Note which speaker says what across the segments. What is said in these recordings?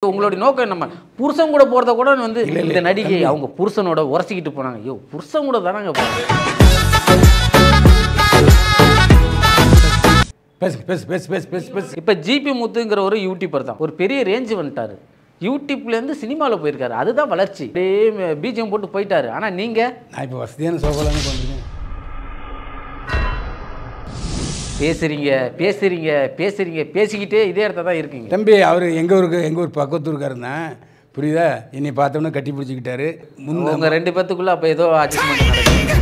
Speaker 1: உங்களுடைய நோக்கம் நம்ம புருஷன் கூட போறத கூட வந்து இந்த நடிகை அவங்க புருஷனோட உரசிக்கிட்டு போனாங்க ஐயோ புருஷன் கூட தானங்க போறாங்க
Speaker 2: பேசு பேசு பேசு பேசு பேசு பேசு
Speaker 1: இப்போ ஜிபி முத்துங்கிற ஒரு யூடியூபர் தான் ஒரு பெரிய ரேஞ்சு வந்துட்டாரு யூடியூப்லேருந்து சினிமாவில் போயிருக்காரு அதுதான் வளர்ச்சி அப்படியே பீஜம் போட்டு போயிட்டாரு ஆனால் நீங்கள்
Speaker 2: நான் இப்போ வசதியான சோகலாமே பண்ணுறேன்
Speaker 1: பேசுறீங்க பேசுறீங்க பேசுறீங்க பேசிக்கிட்டே இதே இடத்துல தான் இருக்கீங்க
Speaker 2: தம்பி அவர் எங்கள் ஊருக்கு எங்கள் ஊர் பக்கத்தூருக்காரன் தான் புரியுதா என்னை பார்த்தோன்னே கட்டி பிடிச்சிக்கிட்டாரு முந்த
Speaker 1: உங்க ரெண்டு பேத்துக்குள்ள அப்போ ஏதோ அட்ஜஸ்ட்மெண்ட் நடக்குது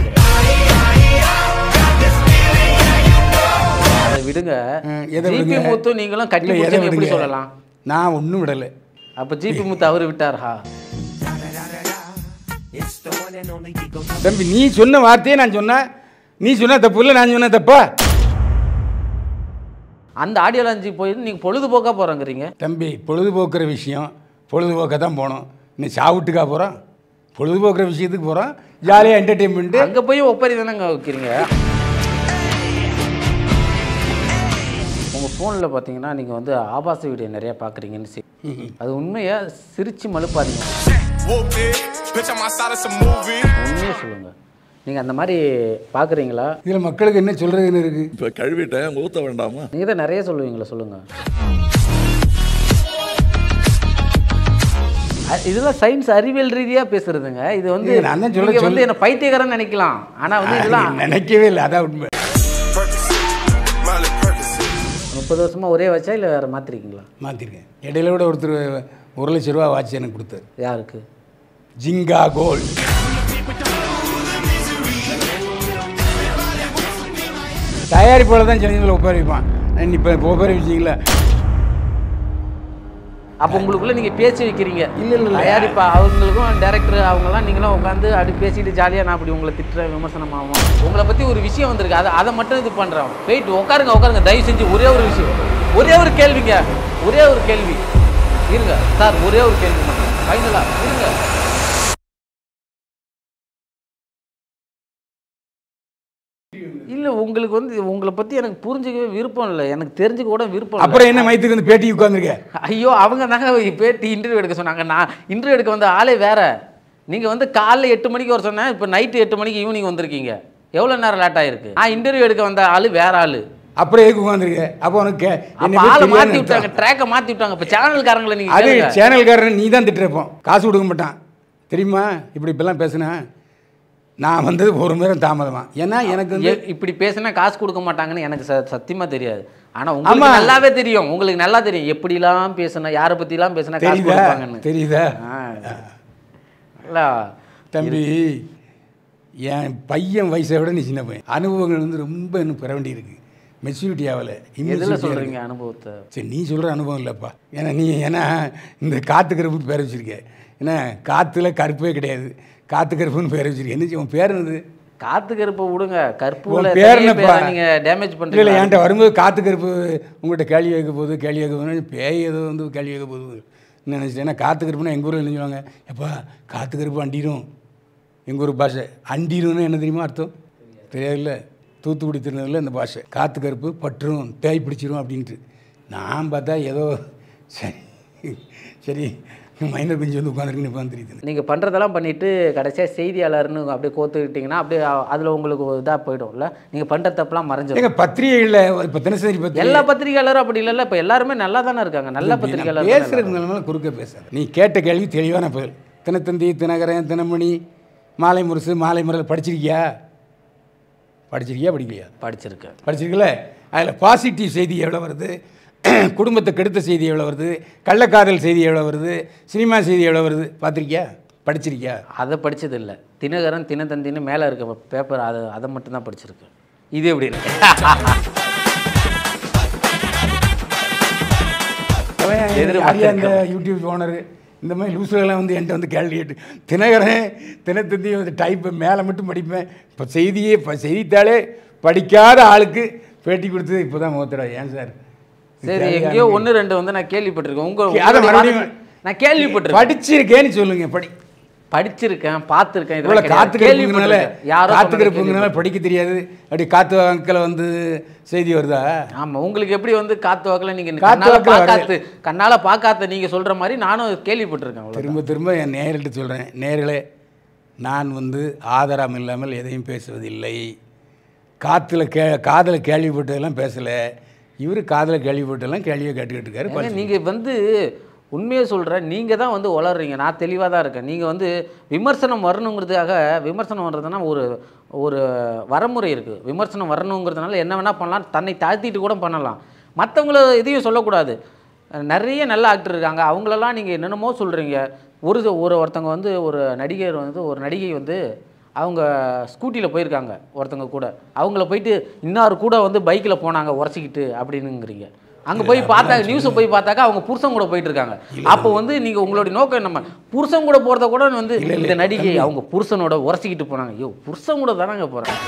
Speaker 1: அதை விடுங்க
Speaker 2: ம், எதை
Speaker 1: ஜிபி
Speaker 2: விடுங்க?
Speaker 1: முத்து நீங்களும் கட்டி
Speaker 2: இல்லை, எதை
Speaker 1: பிடிச்சீங்க எப்படி
Speaker 2: விடுங்க?
Speaker 1: சொல்லலாம்
Speaker 2: நான் ஒன்றும் விடலை
Speaker 1: அப்போ ஜிபி முத்து அவர் விட்டாரா
Speaker 2: தம்பி நீ சொன்ன வார்த்தையே நான் சொன்னேன் நீ சொன்ன தப்பு இல்லை நான் சொன்ன தப்பா
Speaker 1: அந்த ஆடியோ லான்ச்சு போய் நீங்க பொழுதுபோக்கா போறேங்கிறீங்க
Speaker 2: தம்பி பொழுதுபோக்குற விஷயம் பொழுதுபோக்க தான் போகணும் இன்னும் சாவுட்டுக்கா போகிறோம் பொழுதுபோக்குற விஷயத்துக்கு போகிறோம் ஜாலியாக என்டர்டெயின்மெண்ட்டு
Speaker 1: அங்க போய் ஒப்பரி தானங்க வைக்கிறீங்க உங்க ஃபோனில் பார்த்தீங்கன்னா நீங்க வந்து ஆபாச வீடியோ நிறைய பார்க்குறீங்கன்னு சரி அது உண்மையா சிரிச்சு மழுப்பாதீங்க
Speaker 3: Whooped it. Bitch, I'm outside of some movie.
Speaker 1: உண்மையை சொல்லுங்க நீங்க அந்த மாதிரி பார்க்குறீங்களா
Speaker 2: இதில் மக்களுக்கு என்ன சொல்கிறதுன்னு இருக்குது
Speaker 4: இப்போ கழுவிட்டேன் ஊற்ற வேண்டாமா
Speaker 1: நீங்க தான் நிறைய சொல்லுவீங்களா சொல்லுங்க அ- இதெல்லாம் சயின்ஸ் அறிவியல் ரீதியா பேசுறதுங்க இது வந்து
Speaker 2: இது நான் தான் சொல்ல
Speaker 1: நீங்க வந்து
Speaker 2: சொல்ல-
Speaker 1: என்ன பைத்தியக்காரன் நினைக்கலாம் ஆனா வந்து இதெல்லாம்
Speaker 2: நினைக்கவே இல்லை அதான் உண்மை
Speaker 3: Percocet. Miley Percocet.
Speaker 1: முப்பது வருஷமா ஒரே வச்சா இல்லை வேற மாத்திருக்கீங்களா
Speaker 2: மாற்றிருக்கேன் இடையில கூட ஒருத்தர் ஒரு லட்ச ரூபா வாட்ச் எனக்கு கொடுத்தாரு
Speaker 1: யாருக்கு
Speaker 2: ஜிங்கா கோல்ட் தயாரிப்பாளர் தான் சென்னையில் உட்கார வைப்பான் இப்போ இப்போ உட்கார வச்சிங்களா
Speaker 1: அப்போ உங்களுக்குள்ள நீங்க பேச்சு வைக்கிறீங்க
Speaker 2: இல்ல, இல்ல, இல்ல.
Speaker 1: தயாரிப்பா அவங்களுக்கும் டேரக்டர் அவங்கலாம் நீங்களும் உட்காந்து அப்படி பேசிட்டு ஜாலியா நான் அப்படி உங்களை திட்டுற விமர்சனம் ஆகும் உங்களை பத்தி ஒரு விஷயம் வந்திருக்கு அதை அதை மட்டும் இது பண்றோம் வெயிட் உட்காருங்க உட்காருங்க தயவு செஞ்சு ஒரே ஒரு விஷயம் ஒரே ஒரு கேள்விங்க ஒரே ஒரு கேள்வி இருங்க சார் ஒரே ஒரு கேள்வி மட்டும் ஃபைனலா இருங்க இல்ல உங்களுக்கு வந்து உங்களை பத்தி எனக்கு புரிஞ்சுக்கவே விருப்பம் இல்லை எனக்கு தெரிஞ்சுக்க கூட விருப்பம் இல்லை
Speaker 2: அப்புறம் என்ன மைத்துக்கு வந்து பேட்டி உட்காந்துருக்க
Speaker 1: ஐயோ அவங்க தாங்க பேட்டி இன்டர்வியூ எடுக்க சொன்னாங்க நான் இன்டர்வியூ எடுக்க வந்த ஆளே வேற நீங்கள் வந்து காலைல எட்டு மணிக்கு வர சொன்னேன் இப்போ நைட்டு எட்டு மணிக்கு ஈவினிங் வந்திருக்கீங்க எவ்வளோ நேரம் லேட் ஆயிருக்கு நான் இன்டர்வியூ எடுக்க வந்த ஆள் வேற ஆள்
Speaker 2: அப்புறம் எதுக்கு உட்காந்துருக்க அப்போ உனக்கு கே- என்னை
Speaker 1: அப்போ
Speaker 2: பத்தி
Speaker 1: ஆளை
Speaker 2: தெரியாதுன்னு
Speaker 1: மாற்றி விட்டாங்க
Speaker 2: அர்த்தம்.
Speaker 1: ட்ராக்கை மாற்றி விட்டாங்க இப்போ சேனல்காரங்களை
Speaker 2: அது
Speaker 1: நீங்கள்
Speaker 2: சேனல்காரன் நீ தான் திட்டுறப்போம் காசு கொடுக்க மாட்டான் தெரியுமா இப்படி இப்படிலாம் பேசுனா நான் வந்தது ஒரு நேரம் தாமதமா ஏன்னா எனக்கு வந்து
Speaker 1: இப்படி பேசினா காசு கொடுக்க மாட்டாங்கன்னு எனக்கு ச சத்தியமாக தெரியாது ஆனால் உங்களுக்கு
Speaker 2: ஆமா.
Speaker 1: நல்லாவே தெரியும் உங்களுக்கு நல்லா தெரியும் எப்படிலாம் பேசினா யாரை பற்றிலாம் பேசினா காசு
Speaker 2: தெரியுதா
Speaker 1: கொடுப்பாங்கன்னு
Speaker 2: தெரியுதா
Speaker 1: ஆ. இல்ல
Speaker 2: தம்பி என் பையன் வயசை விட நீ சின்ன பையன் அனுபவங்கள் வந்து ரொம்ப இன்னும் பெற வேண்டியிருக்கு மெச்சூரிட்டி ஆகலை
Speaker 1: எதில்
Speaker 2: immaturity
Speaker 1: சொல்கிறீங்க
Speaker 2: இருக்கு.
Speaker 1: அனுபவத்தை
Speaker 2: சரி நீ சொல்கிற அனுபவம் இல்லைப்பா ஏன்னா நீ ஏன்னா இந்த காத்து கருப்பு பேர் வச்சிருக்க ஏன்னா காற்றுல கருப்பே கிடையாது காத்து கருப்புன்னு பேர் வச்சிருக்க என்ன செய்ய, உன் பேர் என்னது
Speaker 1: காத்து கருப்பை விடுங்க கற்பூல
Speaker 2: உன் பேர் என்னப்பா
Speaker 1: நீங்க டேமேஜ்
Speaker 2: இல்லை இல்லை
Speaker 1: பண்றீங்க
Speaker 2: என்கிட்ட வரும்போது காத்து கருப்பு உங்கள்கிட்ட கேள்வி கேட்க போகுது கேள்வி கேட்க போகுது பேய் ஏதோ வந்து கேள்வி கேட்க போகுது நினச்சிட்டேன் ஏன்னா காத்து கருப்புனா எங்கள் ஊரில் என்ன சொல்லுவாங்க எப்பா காத்து கருப்பு அண்டிரும் எங்கள் ஊர் பாஷை அண்டிரும்னு என்ன தெரியுமா அர்த்தம் தெரியாதுல்ல தூத்துக்குடி திருநெல்வேலியில் இந்த பாஷை காத்து கருப்பு பற்றும் தேய் பிடிச்சிரும் அப்படின்ட்டு நான் பார்த்தா ஏதோ சரி சரி மைனர் குஞ்சு வந்து உட்காந்துருக்குன்னு இப்போ தெரியுது
Speaker 1: நீங்க பண்றதெல்லாம் பண்ணிட்டு கடைசியா செய்தியாளர்னு அப்படியே கோத்துக்கிட்டீங்கன்னா அப்படியே அதுல உங்களுக்கு இதா போயிடும்ல நீங்க பண்ற தப்பெல்லாம் மறைஞ்சிடும்
Speaker 2: எங்கள் பத்திரிகைகளில் இப்போ தினசரி பத்திரிகை
Speaker 1: எல்லா பத்திரிகையாளரும் அப்படி இல்லைல்ல இப்ப எல்லாருமே நல்லா தானே இருக்காங்க நல்ல பத்திரிகையாளர்
Speaker 2: பேசுறது நிலமையில குறுக்க பேசுறேன் நீ கேட்ட கேள்வி தெளிவான பதில் தினத்தந்தி தினகரன் தினமணி மாலை முரசு மாலை முரல் படிச்சிருக்கியா படிச்சிருக்கியா படிக்கலையா
Speaker 1: படிச்சிருக்கேன்
Speaker 2: படிச்சிருக்கல அதில் பாசிட்டிவ் செய்தி எவ்வளோ வருது குடும்பத்தை கெடுத்த செய்தி எவ்வளோ வருது கள்ளக்காதல் செய்தி எவ்வளோ வருது சினிமா செய்தி எவ்வளோ வருது பார்த்துருக்கியா படிச்சிருக்கியா
Speaker 1: அதை படிச்சது இல்ல தினகரன் தினத்தந்தின்னு மேல இருக்க பேப்பர் அதை அதை மட்டும் தான் படிச்சிருக்கேன் இது எப்படி இருக்கு
Speaker 2: அவன்
Speaker 1: எதிர்பார்த்திருக்க
Speaker 2: யாரையா அந்த யூடியூப் ஓனர் இந்த மாதிரி லூசுகளெல்லாம் வந்து என்கிட்ட வந்து கேள்வி கேட்டு தினகரன் தினத்தந்தி வந்து டைப்பு மேலே மட்டும் படிப்பேன் இப்போ செய்தியே இப்போ செய்தித்தாளே படிக்காத ஆளுக்கு பேட்டி கொடுத்தது இப்போ தான் முகத்தடா ஏன் சார்
Speaker 1: சரி எங்கேயோ ஒண்ணு ரெண்டு வந்து நான் கேள்விப்பட்டிருக்கேன் உங்க
Speaker 2: அதை
Speaker 1: உங்களுடைய
Speaker 2: மறுபடியும்
Speaker 1: வாதத்தை- நான் கேள்விப்பட்டிருக்கேன்
Speaker 2: படிச்சிருக்கேன்னு சொல்லுங்க படி
Speaker 1: படிச்சிருக்கேன் பார்த்துருக்கேன்
Speaker 2: இவ்வளோ
Speaker 1: இதெல்லாம்
Speaker 2: காத்து
Speaker 1: கிடையாது.
Speaker 2: கிடப்புங்கனால
Speaker 1: கேள்விப்பட்டிருக்கேன். யாரோ
Speaker 2: காத்து
Speaker 1: சொன்னதை
Speaker 2: கிடப்புங்கனால படிக்க தெரியாது அப்படி காத்து வாக்கில் வந்து செய்தி வருதா
Speaker 1: ஆமா உங்களுக்கு எப்படி வந்து காத்து வாக்குல நீங்க
Speaker 2: காத்து
Speaker 1: கண்ணால
Speaker 2: வாக்குல வரல.
Speaker 1: பார்க்காத்து கண்ணால பார்க்காத நீங்க சொல்ற மாதிரி நானும் கேள்விப்பட்டிருக்கேன் அவ்வளவுதான்.
Speaker 2: திரும்ப திரும்ப என் நேரிட்ட சொல்கிறேன் நேர்களே நான் வந்து ஆதாரம் இல்லாமல் எதையும் பேசுவதில்லை காற்றுல கே காதில் கேள்விப்பட்டதெல்லாம் பேசலை இவர் காதில் கேள்விப்பட்டதெல்லாம் கேள்வியை கேட்டுக்கிட்டு இருக்காரு
Speaker 1: ஏங்க,
Speaker 2: படிச்சு-
Speaker 1: நீங்க வந்து உண்மையை சொல்கிறேன் நீங்கள் தான் வந்து உளறீங்க நான் தெளிவாக தான் இருக்கேன் நீங்கள் வந்து விமர்சனம் வரணுங்கிறதுக்காக விமர்சனம் வர்றதுன்னா ஒரு ஒரு வரமுறை இருக்குது விமர்சனம் வரணுங்கிறதுனால என்ன வேணால் பண்ணலாம் தன்னை தாழ்த்திட்டு கூட பண்ணலாம் மற்றவங்கள எதையும் சொல்லக்கூடாது நிறைய நல்ல ஆக்டர் இருக்காங்க அவங்களெல்லாம் நீங்கள் என்னென்னமோ சொல்கிறீங்க ஒரு ஒரு ஒருத்தவங்க வந்து ஒரு நடிகர் வந்து ஒரு நடிகை வந்து அவங்க ஸ்கூட்டியில் போயிருக்காங்க ஒருத்தவங்க கூட அவங்கள போயிட்டு இன்னார் கூட வந்து பைக்கில் போனாங்க உரசிக்கிட்டு அப்படின்னுங்கிறீங்க அங்கே போய் பார்த்தா நியூஸை போய் பார்த்தாக்கா அவங்க புருஷன் கூட போயிட்டு இருக்காங்க அப்போ வந்து நீங்கள் உங்களுடைய நோக்கம் நம்ம புருஷன் கூட போகிறத கூட வந்து இந்த நடிகை அவங்க புருஷனோட உரசிக்கிட்டு போனாங்க ஐயோ புருஷன் கூட தானங்க போகிறாங்க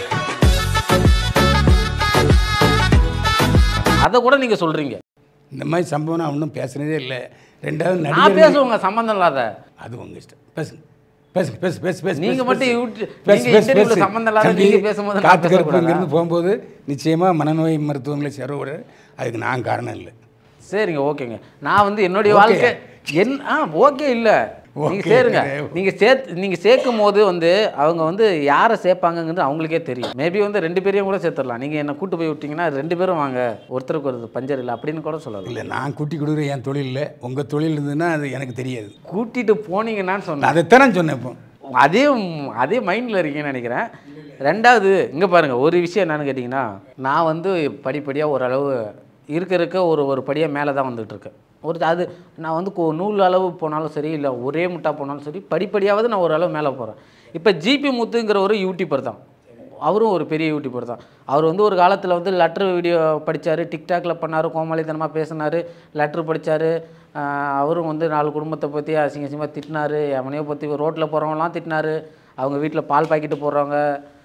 Speaker 1: அதை கூட நீங்கள் சொல்கிறீங்க
Speaker 2: இந்த மாதிரி சம்பவம் நான் ஒன்றும் பேசுனதே இல்லை ரெண்டாவது
Speaker 1: நான்
Speaker 2: நடிகர்
Speaker 1: பேசுவேங்க சம்மந்தம் இல்லாத
Speaker 2: அது உங்கள் இஷ்டம் பேசுங்க பேசுங்க பேசு பேசு பேசு
Speaker 1: நீங்க
Speaker 2: பேசு,
Speaker 1: மட்டும்
Speaker 2: பேசு.
Speaker 1: யூடி-
Speaker 2: பேசு,
Speaker 1: நீங்க
Speaker 2: பேசு,
Speaker 1: interviewல
Speaker 2: பேசு.
Speaker 1: சம்மந்தம் இல்லாத
Speaker 2: தம்பி,
Speaker 1: நீங்க பேசும்போது நான்
Speaker 2: காத்து
Speaker 1: பேசக்கூடாதா?
Speaker 2: கருப்பு இங்கிருந்து போகும்போது நிச்சயமாக மனநோய் மருத்துவங்களை சேரவிட அதுக்கு நான் காரணம் இல்லை
Speaker 1: சரிங்க ஓகேங்க நான் வந்து என்னுடைய
Speaker 2: Okay.
Speaker 1: வாழ்க்கை என் ஆ ஓகே இல்ல நீங்க
Speaker 2: Okay.
Speaker 1: சேருங்க நீங்க சேத் நீங்க சேர்க்கும் போது வந்து அவங்க வந்து யாரை சேர்ப்பாங்கங்கிறது அவங்களுக்கே தெரியும் மேபி வந்து ரெண்டு பேரையும் கூட சேர்த்துடலாம் நீங்க என்ன கூட்டு போய் விட்டீங்கன்னா ரெண்டு பேரும் வாங்க ஒருத்தருக்கு ஒரு பஞ்சர் இல்லை அப்படின்னு கூட சொல்லலாம்
Speaker 2: இல்லை நான் கூட்டி கொடுக்குற என் தொழிலில் உங்கள் தொழில் இருந்ததுன்னா அது எனக்கு தெரியாது
Speaker 1: கூட்டிட்டு போனீங்கன்னான்னு சொன்னேன்
Speaker 2: அதைத்தான் நான் சொன்னேன் இப்போ
Speaker 1: அதே அதே மைண்டில் இருக்கீங்கன்னு நினைக்கிறேன் ரெண்டாவது இங்கே பாருங்கள் ஒரு விஷயம் என்னன்னு கேட்டிங்கன்னா நான் வந்து படிப்படியாக ஓரளவு இருக்க இருக்க ஒரு ஒரு படியாக மேலே தான் வந்துட்டு இருக்கேன் ஒரு அது நான் வந்து கொ- நூல் அளவு போனாலும் சரி இல்லை ஒரே முட்டா போனாலும் சரி படிப்படியாவது நான் ஓரளவு மேலே போகிறேன் இப்போ ஜிபி முத்துங்கிற ஒரு யூடியூபர் தான் அவரும் ஒரு பெரிய யூடியூபர் தான் அவர் வந்து ஒரு காலத்தில் வந்து லெட்ரு வீடியோ படித்தார் டிக்டாக்ல பண்ணார் கோமாளித்தனமாக பேசினார் லெட்ரு படித்தார் அவரும் வந்து நாலு குடும்பத்தை பற்றி அசிங்க அசிங்கமாக திட்டினார் எவனையோ பற்றி ரோட்டில் போகிறவங்களாம் திட்டினார் அவங்க வீட்டில் பால் பாக்கெட்டு போடுறவங்க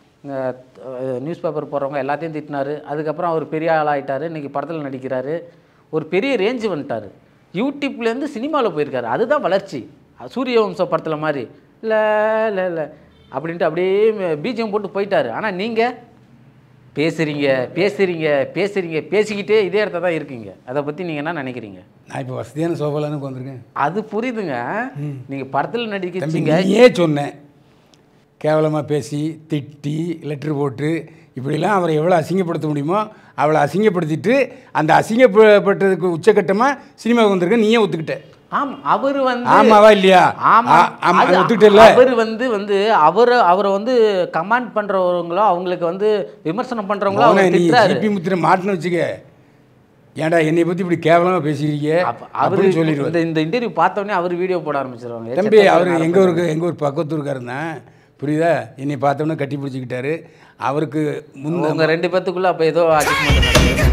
Speaker 1: நியூஸ் பேப்பர் போடுறவங்க எல்லாத்தையும் திட்டினார் அதுக்கப்புறம் அவர் பெரிய ஆளாயிட்டார் இன்றைக்கி படத்தில் நடிக்கிறாரு ஒரு பெரிய ரேஞ்சு வந்துட்டார் யூடியூப்லேருந்து சினிமாவில் போயிருக்காரு அதுதான் வளர்ச்சி சூரிய வம்சம் படத்தில் மாதிரி இல்லை இல்லை இல்லை அப்படின்ட்டு அப்படியே பீஜம் போட்டு போயிட்டாரு ஆனால் நீங்கள் பேசுகிறீங்க பேசுகிறீங்க பேசுகிறீங்க பேசிக்கிட்டே இதே இடத்துல தான் இருக்கீங்க அதை பற்றி நீங்கள் என்ன நினைக்கிறீங்க
Speaker 2: நான் இப்போ வசதியான சோஃபாலானுக்கு வந்திருக்கேன்
Speaker 1: அது புரியுதுங்க நீங்கள் படத்தில்
Speaker 2: தம்பி
Speaker 1: நடிக்கிறீங்க
Speaker 2: நீயே சொன்னேன் கேவலமாக பேசி திட்டி லெட்ரு போட்டு இப்படிலாம் அவரை எவ்வளோ அசிங்கப்படுத்த முடியுமோ அவளை அசிங்கப்படுத்திட்டு அந்த அசிங்கப்பட்டதுக்கு உச்சக்கட்டமாக சினிமாவுக்கு வந்திருக்க நீயே ஒத்துக்கிட்ட
Speaker 1: ஆம் அவர் வந்து
Speaker 2: ஆமாவா இல்லையா
Speaker 1: ஆமா
Speaker 2: ஆ- ஆமா
Speaker 1: அது
Speaker 2: ஒத்துக்கிட்டல
Speaker 1: அவர் வந்து வந்து அவரை அவரை வந்து கமாண்ட் பண்றவங்களோ அவங்களுக்கு வந்து விமர்சனம் பண்றவங்களோ
Speaker 2: மோனே,
Speaker 1: அவர்
Speaker 2: நீ
Speaker 1: திட்டுறாரு
Speaker 2: ஜிபி முத்திரை மாட்டினு வச்சுக்க ஏன்டா என்னை பற்றி இப்படி கேவலமாக பேசிக்கிறீங்க
Speaker 1: அப்ப அவரு
Speaker 2: அப்படின்னு சொல்லிடுவார்
Speaker 1: இந்த இந்த இன்டர்வியூ பார்த்தோன்னே அவர் வீடியோ போட ஆரம்பிச்சிருவாங்க
Speaker 2: தம்பி அவர் எங்கள் ஊருக்கு எங்கள் ஊர் பக்கத்தூருக்காரன் தான் புரியுதா என்னை பார்த்தோன்னே கட்டி பிடிச்சிக்கிட்டாரு அவருக்கு முன்ன
Speaker 1: உங்க ரெண்டு பேத்துக்குள்ள அப்ப ஏதோ அட்ஜஸ்ட்மெண்ட் நடக்குது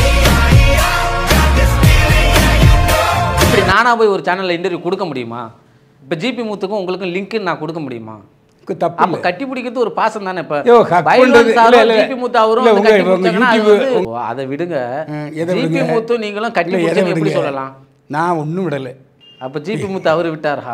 Speaker 1: இப்படி நானா போய் ஒரு சேனல்ல இன்டர்வியூ கொடுக்க முடியுமா இப்ப ஜிபி முத்துக்கும் உங்களுக்கும் லிங்க் நான் கொடுக்க முடியுமா
Speaker 2: தப்பு
Speaker 1: அப்ப கட்டி பிடிக்கிறது ஒரு பாசம் தானே இப்ப
Speaker 2: யோ, hug
Speaker 1: பைல்வான்
Speaker 2: பண்றது-
Speaker 1: சாரும்
Speaker 2: இல்ல, இல்ல.
Speaker 1: ஜிபி முத்து அவரும்
Speaker 2: இல்ல,
Speaker 1: வந்து
Speaker 2: உங்க-
Speaker 1: கட்டி
Speaker 2: உங்க
Speaker 1: பிடிச்சாங்கன்னா அது
Speaker 2: YouTube-
Speaker 1: வந்து- ஓ, அதை விடுங்க
Speaker 2: ம், எதை
Speaker 1: ஜிபி
Speaker 2: விடுங்க?
Speaker 1: முத்து நீங்களும் கட்டி
Speaker 2: இல்லை, எதை
Speaker 1: பிடிச்சீங்க எப்படி
Speaker 2: விடுங்க?
Speaker 1: சொல்லலாம்
Speaker 2: நான் ஒன்றும் விடலை
Speaker 1: அப்ப ஜிபி முத்து அவரு விட்டாரா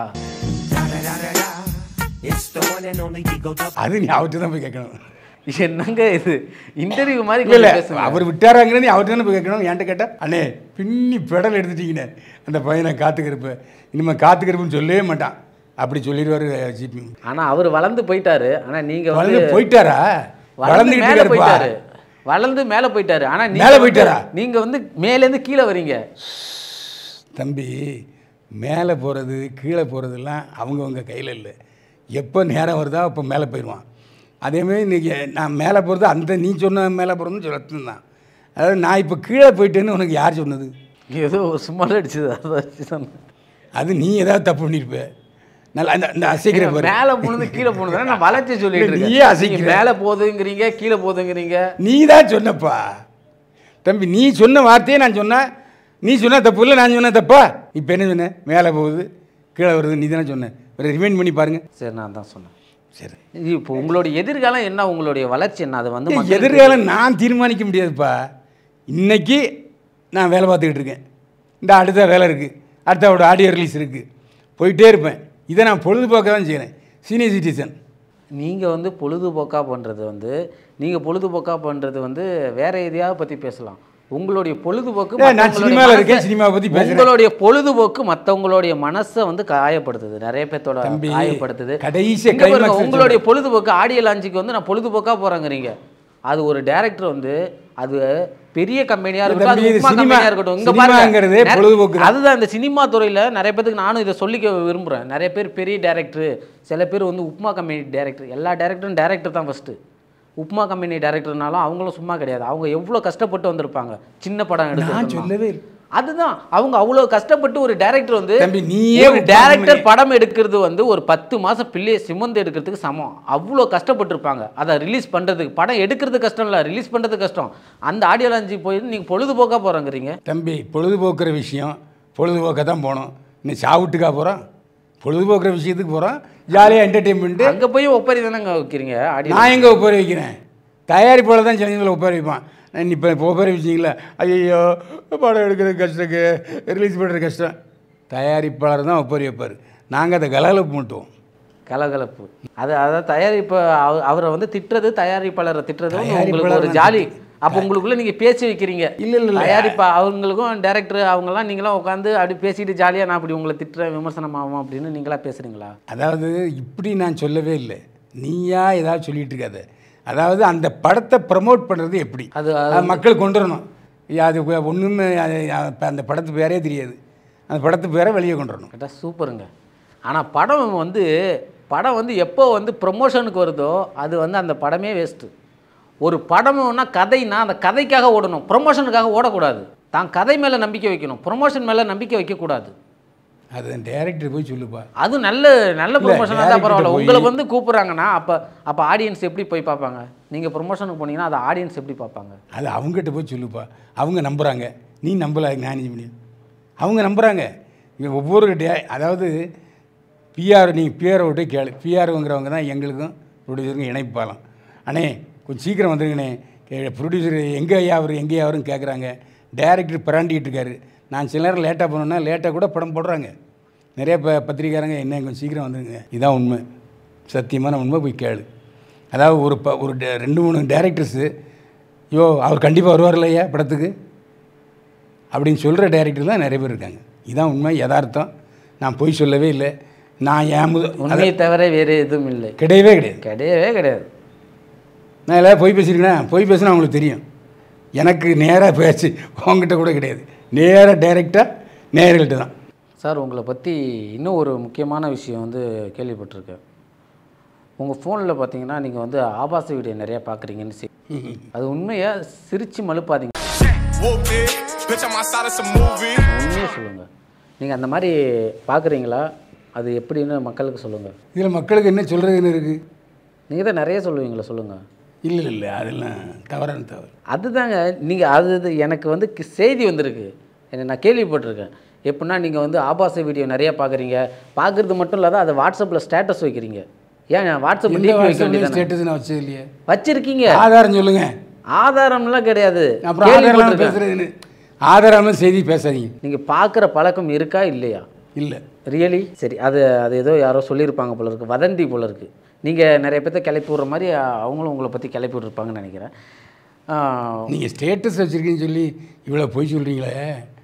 Speaker 2: அது நீ அவர்கிட்ட தான் போய் கேட்கணும்
Speaker 1: என்னங்க இது இன்டர்வியூ மாதிரி
Speaker 2: இல்லை இல்லை
Speaker 1: கொஞ்சம் பேசுங்க.
Speaker 2: அவர் விட்டாராங்கிற நீ அவர்கிட்ட தானே போய் கேட்கணும் என்கிட்ட கேட்டா அண்ணே பின்னி பெடல் எடுத்துட்டீங்கண்ணே அந்த பையனை காத்துக்கிறப்ப இனிமேல் காத்துக்கிறப்புன்னு சொல்லவே மாட்டான் அப்படி சொல்லிடுவார் ஜிபி
Speaker 1: ஆனா அவர் வளர்ந்து போயிட்டாரு ஆனா நீங்க வந்து
Speaker 2: வளர்ந்து போயிட்டாரா
Speaker 1: வளர்ந்து
Speaker 2: வளர்ந்துக்கிட்டு
Speaker 1: மேல
Speaker 2: இருக்காருப்பா
Speaker 1: போயிட்டாரு வளர்ந்து மேல போயிட்டாரு ஆனா நீங்க
Speaker 2: மேல
Speaker 1: வந்து-
Speaker 2: போயிட்டாரா?
Speaker 1: நீங்க வந்து மேல இருந்து கீழே வரீங்க
Speaker 2: தம்பி மேலே போகிறது கீழே போகிறதெல்லாம் அவங்கவங்க கையில் இல்லை எப்போ நேரம் வருதோ அப்போ மேலே போயிடுவான் அதேமாதிரி இன்றைக்கி நான் மேலே போகிறது அந்த நீ சொன்ன மேலே போகிறதுன்னு சொல்லத்துன்னு தான் அதாவது நான் இப்போ கீழே போயிட்டேன்னு உனக்கு யார் சொன்னது
Speaker 1: ஏதோ சும்மா அடிச்சது அதை வச்சு சொன்னேன்.
Speaker 2: அது நீ ஏதாவது தப்பு பண்ணியிருப்ப நல்லா அந்த அந்த அசைக்கிற பாரு
Speaker 1: மேல போனது கீழே போனது நான் வளர்ச்சி சொல்லிட்டு
Speaker 2: இல்ல,
Speaker 1: இருக்கேன்
Speaker 2: நீயே அசைக்கிற.
Speaker 1: நீங்க மேல போகுதுங்கிறீங்க கீழே போகுதுங்கிறீங்க
Speaker 2: நீ தான் சொன்னப்பா தம்பி நீ சொன்ன வார்த்தையே நான் சொன்னேன் நீ சொன்ன தப்பு இல்லை நான் சொன்ன தப்பா இப்போ என்ன சொன்னேன் மேலே போகுது கீழே வருது நீ தானே சொன்ன ஒரு ரிமைண்ட் பண்ணி பாருங்க
Speaker 1: சரி நான் தான் சொன்னேன்
Speaker 2: சரி
Speaker 1: இப்போ உங்களுடைய எதிர்காலம் என்ன உங்களுடைய வளர்ச்சி என்ன அது வந்து
Speaker 2: ஏய்,
Speaker 1: மக்களுக்கு-
Speaker 2: எதிர்காலம் நான் தீர்மானிக்க முடியாதுப்பா இன்னைக்கு நான் வேலை பார்த்துக்கிட்டு இருக்கேன் இந்த அடுத்த வேலை இருக்குது அடுத்த அவரோட ஆடியோ ரிலீஸ் இருக்குது போயிட்டே இருப்பேன் இதை நான் பொழுதுபோக்க தான் செய்கிறேன் சீனியர் சிட்டிசன்
Speaker 1: நீங்கள் வந்து பொழுதுபோக்காக பண்ணுறது வந்து நீங்கள் பொழுதுபோக்காக பண்ணுறது வந்து வேற எதையாவது பற்றி பேசலாம் உங்களுடைய பொழுதுபோக்கு
Speaker 2: ஏய், நான்
Speaker 1: மத்தவங்களுடைய
Speaker 2: சினிமால
Speaker 1: மனசை-
Speaker 2: இருக்கேன், சினிமாவை பத்தி பேசுறேன்.
Speaker 1: உங்களுடைய பொழுதுபோக்கு மற்றவங்களுடைய மனசை வந்து காயப்படுத்துது நிறைய பேர்த்தோட
Speaker 2: தம்பி,
Speaker 1: காயப்படுத்துது
Speaker 2: கடைசியா
Speaker 1: இங்க பாருங்க,
Speaker 2: climax
Speaker 1: உங்களுடைய பொழுதுபோக்கு ஆடியோ லான்ச்சுக்கு வந்து நான் பொழுதுபோக்காக போகிறேங்கிறீங்க அது ஒரு டேரக்டர் வந்து அது பெரிய கம்பெனியாக இருக்கட்டும் அது
Speaker 2: தம்பி, இது
Speaker 1: உப்மா
Speaker 2: சினிமா-
Speaker 1: கம்பெனியாக இருக்கட்டும் இங்க
Speaker 2: சினிமாங்கிறதே
Speaker 1: பாருங்க
Speaker 2: பொழுதுபோக்கு தான்.
Speaker 1: அதுதான் இந்த சினிமா துறையில் நிறைய பேருக்கு நானும் இதை சொல்லிக்க விரும்புகிறேன் நிறைய பேர் பெரிய டேரக்டர் சில பேர் வந்து உப்மா கம்பெனி டேரக்டர் எல்லா டேரக்டரும் டேரக்டர் தான் ஃபஸ்ட்டு உப்மா கம்பெனி டேரக்டர்னாலும் அவங்களும் சும்மா கிடையாது அவங்க எவ்வளோ கஷ்டப்பட்டு வந்திருப்பாங்க சின்ன படம்
Speaker 2: நான்
Speaker 1: எடுத்து
Speaker 2: சொல்லவே இல்லை
Speaker 1: அதுதான் அவங்க அவ்வளோ கஷ்டப்பட்டு ஒரு டேரக்டர் வந்து
Speaker 2: தம்பி, நீயே
Speaker 1: ஒரு
Speaker 2: உப்மா
Speaker 1: டேரக்டர்
Speaker 2: கம்பெனி-
Speaker 1: படம் எடுக்கிறது வந்து ஒரு பத்து மாசம் பிள்ளையை சுமந்து எடுக்கிறதுக்கு சமம் அவ்வளோ கஷ்டப்பட்டிருப்பாங்க அதை ரிலீஸ் பண்றதுக்கு படம் எடுக்கிறது கஷ்டம் இல்லை ரிலீஸ் பண்றது கஷ்டம் அந்த ஆடியோ லான்ச்சு போய் நீங்க பொழுதுபோக்கா போறேங்கிறீங்க
Speaker 2: தம்பி பொழுதுபோக்குற விஷயம் பொழுதுபோக்க தான் போகணும் இன்னும் சாப்பிட்டுக்கா போகிறோம் பொழுதுபோக்குற விஷயத்துக்கு போகிறோம் ஜாலியாக என்டர்டெயின்மெண்ட்டு
Speaker 1: அங்க போய் ஒப்பரி தானங்க வைக்கிறீங்க ஆடியோ
Speaker 2: நான் எங்கே ஒப்பாரி வைக்கிறேன் தயாரிப்பாளர் தான் சிலங்களை ஒப்பாரி வைப்பான் நான் இப்போ இப்போ ஒப்பாரி வச்சிங்களா ஐயோ படம் எடுக்கிறது கஷ்டக்கு ரிலீஸ் பண்ணுறது கஷ்டம் தயாரிப்பாளர் தான் ஒப்பாரி வைப்பார் நாங்கள் அதை கலகலப்பு மட்டுவோம்
Speaker 1: கலகலப்பு அது அதாவது தயாரிப்பு அவ- அவரை வந்து திட்டுறது தயாரிப்பாளரை திட்டுறது வந்து உங்களுக்கு ஒரு
Speaker 2: தயாரிப்பாளர்
Speaker 1: ஜாலி அப்போ உங்களுக்குள்ள நீங்க பேசி வைக்கிறீங்க
Speaker 2: இல்ல, இல்ல, இல்ல.
Speaker 1: தயாரிப்பா அவங்களுக்கும் டேரக்டர் அவங்கெல்லாம் நீங்களாம் உட்காந்து அப்படி பேசிட்டு ஜாலியா நான் அப்படி உங்களை திட்டுறேன் விமர்சனம் ஆகும் அப்படின்னு நீங்களா பேசுறீங்களா
Speaker 2: அதாவது இப்படி நான் சொல்லவே இல்லை நீயா ஏதாவது சொல்லிட்டு இருக்காத அதாவது அந்த படத்தை ப்ரமோட் பண்ணுறது எப்படி
Speaker 1: அது
Speaker 2: அது மக்கள் கொண்டு வரணும் ஐயா, அது ஒன்றுமே அந்த படத்து பேரே தெரியாது அந்த படத்து பேரை வெளியே கொண்டு வரணும்
Speaker 1: கேட்டால் சூப்பருங்க ஆனால் படம் வந்து படம் வந்து எப்போ வந்து ப்ரொமோஷனுக்கு வருதோ அது வந்து அந்த படமே வேஸ்ட்டு ஒரு படம்னா கதைனா அந்த கதைக்காக ஓடணும் ப்ரொமோஷனுக்காக ஓடக்கூடாது தான் கதை மேலே நம்பிக்கை வைக்கணும் ப்ரொமோஷன் மேலே நம்பிக்கை வைக்கக்கூடாது
Speaker 2: அது டேரக்டர் போய் சொல்லுப்பா
Speaker 1: அது நல்ல நல்ல
Speaker 2: இல்ல,
Speaker 1: ப்ரொமோஷனாக
Speaker 2: director
Speaker 1: தான் பரவாயில்ல
Speaker 2: போய்
Speaker 1: உங்களை வந்து கூப்பிட்றாங்கன்னா அப்போ அப்போ ஆடியன்ஸ் எப்படி போய் பார்ப்பாங்க நீங்கள் ப்ரொமோஷனுக்கு போனீங்கன்னா அதை ஆடியன்ஸ் எப்படி பார்ப்பாங்க
Speaker 2: அது அவங்ககிட்ட போய் சொல்லுப்பா அவங்க நம்புகிறாங்க நீ நம்பல மேனேஜ் முடியும் அவங்க நம்புகிறாங்க இங்கே ஒவ்வொரு டே அதாவது பிஆர் நீங்கள் பிஆரை விட்டு கேளு பிஆர்ங்கிறவங்க தான் எங்களுக்கும் ப்ரொடியூசருக்கும் இணைப்பாலாம் அண்ணே கொஞ்சம் சீக்கிரம் வந்துருங்கண்ணே ப்ரொடியூசர் எங்கே ஐயா அவர் எங்கே அவரும் கேட்குறாங்க டேரக்டர் பிராண்டிகிட்டு இருக்காரு நான் சில நேரம் லேட்டாக போனோன்னா லேட்டாக கூட படம் போடுறாங்க நிறைய ப பத்திரிக்காரங்க என்ன கொஞ்சம் சீக்கிரம் வந்துருங்க இதான் உண்மை சத்தியமான உண்மை போய் கேளு அதாவது ஒரு ப ஒரு டே- ரெண்டு மூணு டேரக்டர்ஸு ஐயோ அவர் கண்டிப்பாக வருவார் இல்லையா படத்துக்கு அப்படின்னு சொல்கிற டேரக்டர் தான் நிறைய பேர் இருக்காங்க இதான் உண்மை யதார்த்தம் நான் பொய் சொல்லவே இல்லை நான் ஏன் முத
Speaker 1: உண்மையை தவிர வேறு எதுவும் இல்லை
Speaker 2: கிடையவே கிடையாது
Speaker 1: கிடையவே கிடையாது
Speaker 2: நான் எல்லாம் பொய் பேசியிருக்கேன் பொய் பேசினா அவங்களுக்கு தெரியும் எனக்கு நேராக பேச்சு உங்ககிட்ட கூட கிடையாது நேராக டைரெக்டாக நேர்கள்ட்ட தான்
Speaker 1: சார் உங்களை பற்றி இன்னும் ஒரு முக்கியமான விஷயம் வந்து கேள்விப்பட்டிருக்கேன் உங்கள் ஃபோனில் பார்த்தீங்கன்னா நீங்கள் வந்து ஆபாச வீடியோ நிறையா பார்க்குறீங்கன்னு செய் அது உண்மையாக சிரித்து மழுப்பாதீங்க
Speaker 3: Whooped it. Bitch, I'm outside of some movie.
Speaker 1: உண்மையாக சொல்லுங்கள் நீங்கள் அந்த மாதிரி பார்க்குறீங்களா அது எப்படின்னு மக்களுக்கு சொல்லுங்கள்
Speaker 2: இதில் மக்களுக்கு என்ன சொல்கிறதுன்னு இருக்குது
Speaker 1: நீங்கள் தான் நிறைய சொல்லுவீங்களா சொல்லுங்கள்
Speaker 2: இல்லை இல்லை இல்லை அதெல்லாம் தவறான தவறு
Speaker 1: அதுதாங்க நீங்கள் அது இது எனக்கு வந்து கி- செய்தி வந்திருக்கு என்ன நான் கேள்விப்பட்டிருக்கேன் எப்படின்னா நீங்கள் வந்து ஆபாச வீடியோ நிறைய பார்க்குறீங்க பார்க்குறது மட்டும் இல்லாத அதை வாட்ஸ்அப்பில் ஸ்டேட்டஸ் வைக்கிறீங்க ஏன் வாட்ஸ்அப்
Speaker 2: எந்த
Speaker 1: டிபி வைக்க
Speaker 2: வாட்ஸ்அப்லேயும்
Speaker 1: வேண்டியதானே
Speaker 2: ஸ்டேட்டஸ் நான் வச்சது இல்லையே
Speaker 1: வச்சிருக்கீங்க
Speaker 2: ஆதாரம் சொல்லுங்கள்
Speaker 1: ஆதாரம்லாம் கிடையாது
Speaker 2: அப்புறம் ஆதாரம்
Speaker 1: கேள்விப்பட்டிருக்கேன்.
Speaker 2: பேசுகிறதுன்னு ஆதாரம் செய்தி பேசாதீங்க
Speaker 1: நீங்க பார்க்குற பழக்கம் இருக்கா இல்லையா
Speaker 2: இல்லை
Speaker 1: ரியலி சரி அது அது ஏதோ யாரோ சொல்லியிருப்பாங்க போல இருக்கு வதந்தி போல இருக்கு நீங்கள் நிறைய பேர்த்த கிளப்பி விடுற மாதிரி அவங்களும் உங்களை பற்றி கிளப்பி விட்ருப்பாங்கன்னு நினைக்கிறேன் ஆஹ்,
Speaker 2: நீங்கள் ஸ்டேட்டஸ் வச்சுருக்கீங்கன்னு சொல்லி இவ்வளோ பொய் சொல்கிறீங்களே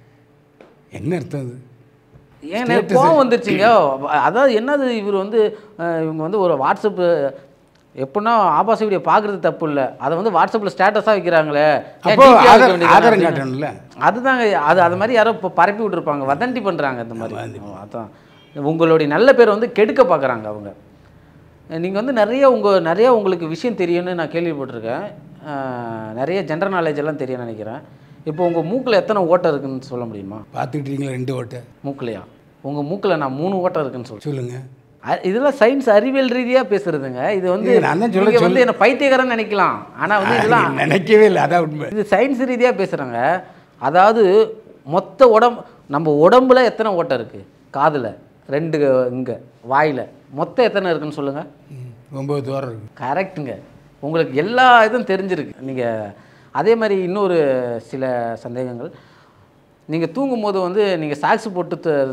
Speaker 2: என்ன அர்த்தம் அது
Speaker 1: ஏன் எனக்கு கோவம் வந்துருச்சுங்க அதாவது என்னது இவர் வந்து அஹ், இவங்க வந்து ஒரு வாட்ஸ்அப்பு எப்படின்னா ஆபாச வீடியோ பார்க்குறது தப்பு இல்லை அதை வந்து வாட்ஸ்அப்பில் ஸ்டேட்டஸாக வைக்கிறாங்களே ஏன்
Speaker 2: அப்போ
Speaker 1: DP ஆ வைக்க
Speaker 2: ஆதாரம்
Speaker 1: வேண்டியதுதானே
Speaker 2: ஆதாரம்
Speaker 1: அப்படின்னு.
Speaker 2: காட்டணும்ல
Speaker 1: அதுதாங்க அது அது மாதிரி யாரோ இப்போ பரப்பி விட்டுருப்பாங்க வதந்தி பண்ணுறாங்க இந்த மாதிரி அதான் உங்களுடைய நல்ல பேர் வந்து கெடுக்க பார்க்குறாங்க அவங்க நீங்கள் வந்து நிறைய உங்கள் நிறைய உங்களுக்கு விஷயம் தெரியும்னு நான் கேள்விப்பட்டிருக்கேன் அஹ், நிறைய ஜென்ரல் நாலேஜ் எல்லாம் தெரியும்னு நினைக்கிறேன் இப்போ உங்கள் மூக்கில் எத்தனை ஓட்டை இருக்குன்னு சொல்ல முடியுமா
Speaker 2: பார்த்துக்கிட்டு இருக்கீங்களா ரெண்டு ஓட்டை
Speaker 1: மூக்குலையா உங்கள் மூக்கில் நான் மூணு ஓட்டை இருக்குன்னு சொல்கிறேன்
Speaker 2: சொல்லுங்கள்
Speaker 1: இதெல்லாம் சயின்ஸ் அறிவியல் ரீதியாக பேசுறதுங்க இது வந்து
Speaker 2: ஏய், நான் தான் சொல்ல-
Speaker 1: நீங்க வந்து என்ன பைத்தியக்காரன் நினைக்கலாம் ஆனால் வந்து இதெல்லாம்
Speaker 2: நினைக்கவே இல்லை அதான் உண்மை
Speaker 1: இது சயின்ஸ் ரீதியாக பேசுகிறாங்க அதாவது மொத்த உடம்பு நம்ம உடம்புல எத்தனை ஓட்டை இருக்குது காதில் ரெண்டு இங்கே வாயில் மொத்தம் எத்தனை இருக்குன்னு சொல்லுங்கள்
Speaker 2: ம், ஒம்பது தோரம் இருக்கு
Speaker 1: கரெக்ட்டுங்க உங்களுக்கு எல்லா இதுவும் தெரிஞ்சிருக்கு நீங்கள் அதே மாதிரி இன்னொரு சில சந்தேகங்கள் நீங்கள் தூங்கும்போது வந்து நீங்கள் சாக்ஸ் போட்டு து-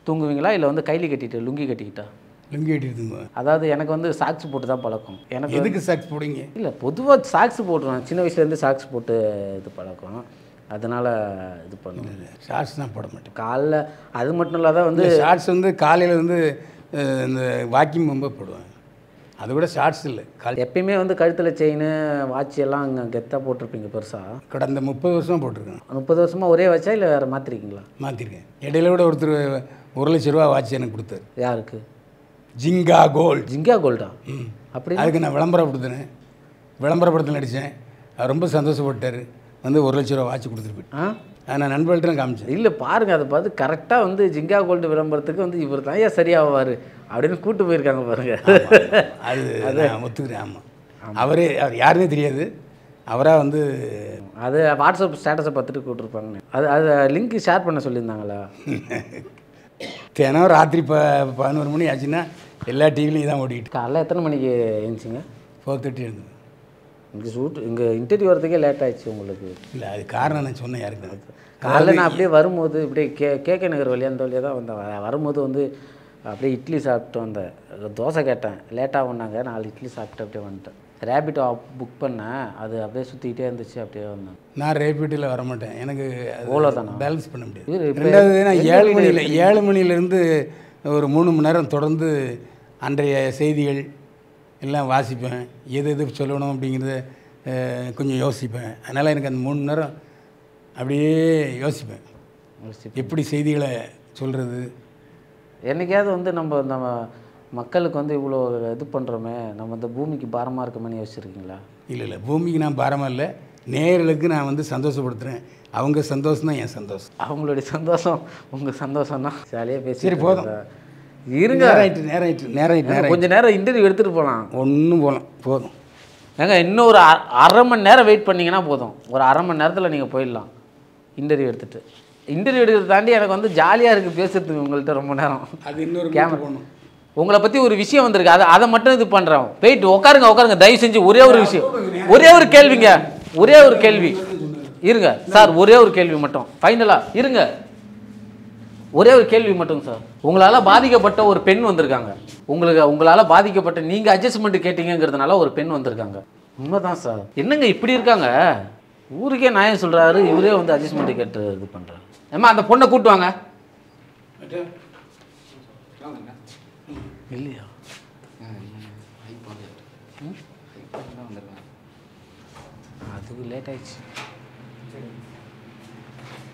Speaker 1: தூங்குவீங்களா இல்லை வந்து கைலி கட்டிட்டு லுங்கி கட்டிக்கிட்டா
Speaker 2: லுங்கி கட்டிட்டு
Speaker 1: அதாவது எனக்கு வந்து சாக்ஸ் போட்டு தான் பழக்கம் எனக்கு
Speaker 2: எதுக்கு சாக்ஸ் போடுங்க
Speaker 1: இல்லை பொதுவாக சாக்ஸ் போட்டுருவேன் சின்ன வயசுலேருந்து சாக்ஸ் போட்டு இது பழக்கம் அதனால் இது பண்ணுவேன்
Speaker 2: ஷார்ட்ஸ் தான் போட மாட்டேன்
Speaker 1: காலைல அது மட்டும் இல்லாத வந்து
Speaker 2: இந்த ஷார்ட்ஸ் வந்து காலையில் வந்து அஹ், இந்த வாக்கிங் ரொம்ப போடுவேன் அது கூட ஷார்ட்ஸ் இல்லை கால்
Speaker 1: எப்பயுமே வந்து கழுத்தில் செயின் வாட்ச் எல்லாம் அங்கே கெத்தாக போட்டிருப்பீங்க பெருசாக
Speaker 2: கடந்த முப்பது வருஷமாக போட்டிருக்கேன்
Speaker 1: முப்பது வருஷமாக ஒரே வச்சா இல்லை வேறு மாற்றிருக்கீங்களா
Speaker 2: மாற்றிருக்கேன் இடையில கூட ஒருத்தர் ஒரு லட்ச ரூபா வாட்ச் எனக்கு கொடுத்தாரு
Speaker 1: யாருக்கு
Speaker 2: ஜிங்கா கோல்ட்
Speaker 1: ஜிங்கா கோல்டா அப்படி
Speaker 2: அதுக்கு நான் விளம்பரப்படுத்தினேன் விளம்பரப்படத்தில் நடித்தேன் அவர் ரொம்ப சந்தோஷப்பட்டார் வந்து ஒரு லட்ச ரூபா வாட்ச் கொடுத்துட்டு போயிட்டு
Speaker 1: ஆ
Speaker 2: அதை நான் நண்பர்கள்ட்ட காமிச்சேன்
Speaker 1: இல்லை பாருங்க அதை பார்த்து கரெக்டாக வந்து ஜிங்கா கோல்டு விளம்பரத்துக்கு வந்து இவர் தான் ஏன் சரியாவார் அப்படின்னு கூட்டு போயிருக்காங்க பாருங்க
Speaker 2: அது நான் ஒத்துக்கிறேன் ஆமாம் அவரே அவர் யாருன்னே தெரியாது அவராக வந்து
Speaker 1: அது வாட்ஸ்அப் ஸ்டேட்டஸை பார்த்துட்டு கூட்டிருப்பாங்க அது அது லிங்க் ஷேர் பண்ண சொல்லியிருந்தாங்களா
Speaker 2: தினம் ராத்திரி ப பதினோரு மணி ஆச்சுன்னா எல்லா டிவிலையும் தான் ஓடிக்கிட்டு
Speaker 1: காலைல எத்தனை மணிக்கு எழுந்துச்சிங்க
Speaker 2: ஃபோர் தேர்ட்டி இருந்தது
Speaker 1: இங்கே ஷூட் இங்கே இன்டர்வியூ வரதுக்கே லேட் ஆயிடுச்சு உங்களுக்கு
Speaker 2: இல்லை அது காரணம் நான் சொன்னேன் யாருக்கு
Speaker 1: காலைல நான் அப்படியே வரும்போது இப்படியே கே கேகே நகர் வழியாக அந்த வழியாக தான் வந்தேன் வ- வரும்போது வந்து அப்படியே இட்லி சாப்பிட்டு வந்தேன் தோசை கேட்டேன் லேட்டாக வந்தாங்க நாலு இட்லி சாப்பிட்டு அப்படியே வந்துட்டேன் ரேபிட்டோ புக் பண்ணேன் அது அப்படியே சுற்றிக்கிட்டே இருந்துச்சு அப்படியே வந்தேன்
Speaker 2: நான் ரேபிட்டில் வர மாட்டேன் எனக்கு
Speaker 1: Ola தானா?
Speaker 2: பேலன்ஸ் பண்ண முடியாது
Speaker 1: இவரு இப்ப
Speaker 2: ரெண்டாவது நான்
Speaker 1: எந்த
Speaker 2: ஏழு
Speaker 1: வீடு
Speaker 2: மணியில் ஏழு மணிலேருந்து ஒரு மூணு மணி நேரம் தொடர்ந்து அன்றைய செய்திகள் எல்லாம் வாசிப்பேன் எது எது சொல்லணும் அப்படிங்கிறத அஹ், கொஞ்சம் யோசிப்பேன் அதனால் எனக்கு அந்த மூணு மணி நேரம் அப்படியே யோசிப்பேன் எப்படி செய்திகளை சொல்கிறது
Speaker 1: என்னைக்காவது வந்து நம்ம நம்ம மக்களுக்கு வந்து இவ்வளோ இது பண்ணுறோமே நம்ம இந்த பூமிக்கு பாரமாக இருக்கமேன்னு யோசிச்சிருக்கீங்களா
Speaker 2: இல்லை இல்லை பூமிக்கு நான் பாரமாக இல்லை நேயர்களுக்கு நான் வந்து சந்தோஷப்படுத்துகிறேன் அவங்க சந்தோஷம் தான் என் சந்தோஷம்
Speaker 1: அவங்களுடைய சந்தோஷம் உங்கள் சந்தோஷம்னா ஜாலியாக பேசி
Speaker 2: சரி, போதும்.
Speaker 1: இருங்க
Speaker 2: நேரம் ஆயிட்டு நேரம் ஆயிட்டு நேரம் ஆயிட்டு நேரம்
Speaker 1: கொஞ்ச நேரம் இன்டர்வியூ எடுத்துகிட்டு போகலாம்
Speaker 2: ஒன்றும் போகலாம் போதும்
Speaker 1: ஏங்க இன்னும் ஒரு அ- அரை மணி நேரம் வெயிட் பண்ணீங்கன்னா போதும் ஒரு அரை மணி நேரத்தில் நீங்கள் போயிடலாம் இன்டர்வியூ எடுத்துகிட்டு இன்டர்வியூ எடுக்கிறத தாண்டி எனக்கு வந்து ஜாலியாக இருக்குது பேசுறதுக்கு உங்கள்கிட்ட ரொம்ப நேரம்
Speaker 2: அது இன்னொரு
Speaker 1: கேமரா
Speaker 2: போகணும்
Speaker 1: உங்களை பற்றி ஒரு விஷயம் வந்திருக்கு அதை அதை மட்டும் இது பண்ணுறோம் போயிட்டு உட்காருங்க உட்காருங்க தயவு செஞ்சு ஒரே ஒரு விஷயம் ஒரே ஒரு கேள்விங்க ஒரே ஒரு கேள்வி இருங்க சார் ஒரே ஒரு கேள்வி மட்டும் ஃபைனலாக இருங்க ஒரே ஒரு கேள்வி மட்டும் சார் உங்களால் பாதிக்கப்பட்ட ஒரு பெண் வந்திருக்காங்க உங்களுக்கு உங்களால் பாதிக்கப்பட்ட நீங்கள் அட்ஜஸ்ட்மெண்ட் கேட்டீங்கங்கிறதுனால ஒரு பெண் வந்திருக்காங்க உண்மைதான் சார் என்னங்க இப்படி இருக்காங்க ஊருக்கே நியாயம் சொல்கிறாரு இவரே வந்து அட்ஜஸ்ட்மெண்ட் கேட்டு இது பண்ணுறாரு ஏம்மா அந்த பொண்ணை கூட்டு வாங்க இல்லையா அதுக்கு லேட் ஆயிடுச்சு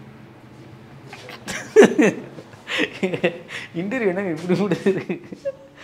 Speaker 1: இன்டர்வியூ என்னங்க இப்படி முடியுது